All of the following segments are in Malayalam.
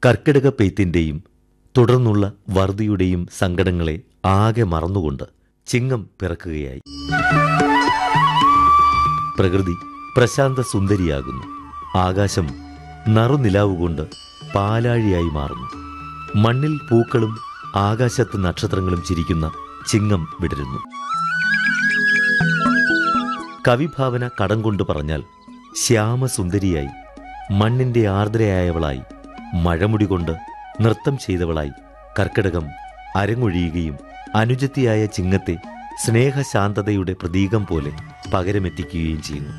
കർക്കിടക പെയ്ത്തിന്റെയും തുടർന്നുള്ള വറുതിയുടെയും സങ്കടങ്ങളെ ആകെ മറന്നുകൊണ്ട് ചിങ്ങം പിറക്കുകയായി പ്രകൃതി പ്രശാന്ത സുന്ദരിയാകുന്നു ആകാശം നറുനിലാവുകൊണ്ട് പാലാഴിയായി മാറുന്നു മണ്ണിൽ പൂക്കളും ആകാശത്ത് നക്ഷത്രങ്ങളും ചിരിക്കുന്ന ചിങ്ങം വിടരുന്നു കവിഭാവന കടം കൊണ്ട് പറഞ്ഞാൽ ശ്യാമസുന്ദരിയായി മണ്ണിന്റെ ആർദ്രയായവളായി മഴമുടി കൊണ്ട് നൃത്തം ചെയ്തവളായി കർക്കിടകം അരങ്ങൊഴിയുകയും അനുജത്തിയായ ചിങ്ങത്തെ സ്നേഹശാന്തതയുടെ പ്രതീകം പോലെ പകരമെത്തിക്കുകയും ചെയ്യുന്നു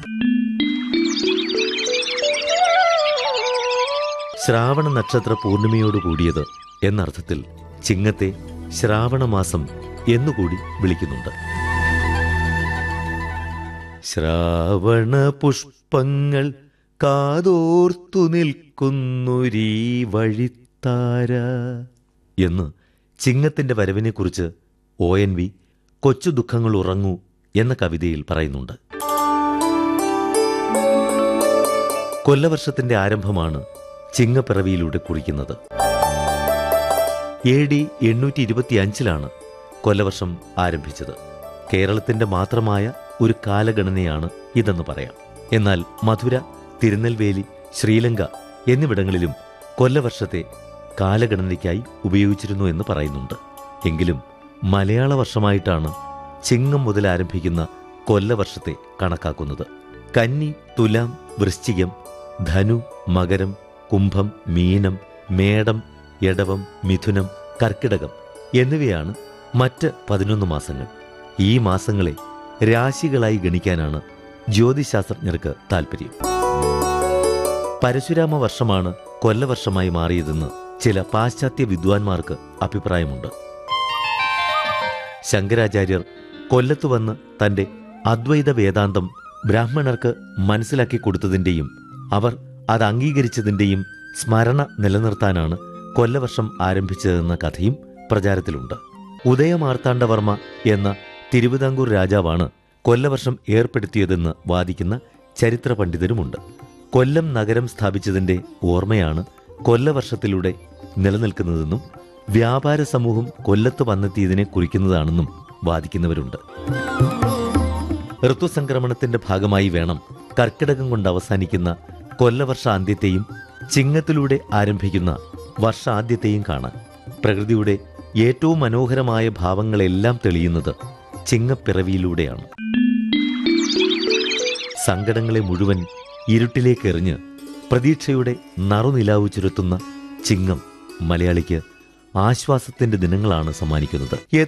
ശ്രാവണ നക്ഷത്ര പൂർണിമയോട് കൂടിയത് എന്നർത്ഥത്തിൽ ചിങ്ങത്തെ ശ്രാവണമാസം എന്നുകൂടി വിളിക്കുന്നുണ്ട് ശ്രാവണ പുഷ്പങ്ങൾ കാതോർത്തു നിൽക്കുന്നൊരീ വഴിത്താര എന്ന് ചിങ്ങത്തിന്റെ വരവിനെക്കുറിച്ച് ഒ എൻ വി കൊച്ചു ദുഃഖങ്ങൾ ഉറങ്ങൂ എന്ന കവിതയിൽ പറയുന്നുണ്ട് കൊല്ലവർഷത്തിന്റെ ആരംഭമാണ് ചിങ്ങപ്പിറവിയിലൂടെ കുറിക്കുന്നത് എ ഡി എണ്ണൂറ്റി ഇരുപത്തിയഞ്ചിലാണ് കൊല്ലവർഷം ആരംഭിച്ചത് കേരളത്തിന്റെ മാത്രമായ ഒരു കാലഗണനയാണ് ഇതെന്ന് പറയാം എന്നാൽ മധുര തിരുനെൽവേലി ശ്രീലങ്ക എന്നിവിടങ്ങളിലും കൊല്ലവർഷത്തെ കാലഗണനയ്ക്കായി ഉപയോഗിച്ചിരുന്നു എന്ന് പറയുന്നുണ്ട് എങ്കിലും മലയാള വർഷമായിട്ടാണ് ചിങ്ങം മുതൽ ആരംഭിക്കുന്ന കൊല്ലവർഷത്തെ കണക്കാക്കുന്നത് കന്നി തുലാം വൃശ്ചികം ധനു മകരം കുംഭം മീനം മേടം എടവം മിഥുനം കർക്കിടകം എന്നിവയാണ് മറ്റ് പതിനൊന്ന് മാസങ്ങൾ ഈ മാസങ്ങളെ രാശികളായി ഗണിക്കാനാണ് ജ്യോതിശാസ്ത്രജ്ഞർക്ക് താൽപ്പര്യം പരശുരാമ വർഷമാണ് കൊല്ലവർഷമായി മാറിയതെന്ന് ചില പാശ്ചാത്യ വിദ്വാൻമാർക്ക് അഭിപ്രായമുണ്ട് ശങ്കരാചാര്യർ കൊല്ലത്തു വന്ന് തന്റെ അദ്വൈത വേദാന്തം ബ്രാഹ്മണർക്ക് മനസ്സിലാക്കി കൊടുത്തതിന്റെയും അവർ അത് അംഗീകരിച്ചതിന്റെയും സ്മരണ നിലനിർത്താനാണ് കൊല്ലവർഷം ആരംഭിച്ചതെന്ന കഥയും പ്രചാരത്തിലുണ്ട് ഉദയമാർത്താണ്ഡവർമ്മ എന്ന തിരുവിതാംകൂർ രാജാവാണ് കൊല്ലവർഷം ഏർപ്പെടുത്തിയതെന്ന് വാദിക്കുന്ന ചരിത്ര പണ്ഡിതരുമുണ്ട് കൊല്ലം നഗരം സ്ഥാപിച്ചതിന്റെ ഓർമ്മയാണ് കൊല്ലവർഷത്തിലൂടെ നിലനിൽക്കുന്നതെന്നും വ്യാപാര സമൂഹം കൊല്ലത്ത് വന്നെത്തിയതിനെ കുറിക്കുന്നതാണെന്നും വാദിക്കുന്നവരുണ്ട് ഋതുസംക്രമണത്തിന്റെ ഭാഗമായി വേണം കർക്കിടകം കൊണ്ട് അവസാനിക്കുന്ന കൊല്ലവർഷാന്ത്യത്തെയും ചിങ്ങത്തിലൂടെ ആരംഭിക്കുന്ന വർഷാദ്യത്തെയും കാണാൻ പ്രകൃതിയുടെ ഏറ്റവും മനോഹരമായ ഭാവങ്ങളെല്ലാം തെളിയുന്നത് ചിങ്ങപ്പിറവിയിലൂടെയാണ് സങ്കടങ്ങളെ മുഴുവൻ ഇരുട്ടിലേക്കെറിഞ്ഞ് പ്രതീക്ഷയുടെ നറുനിലാവ് ചുരത്തുന്ന ചിങ്ങം മലയാളിക്ക് ആശ്വാസത്തിന്റെ ദിനങ്ങളാണ് സമ്മാനിക്കുന്നത്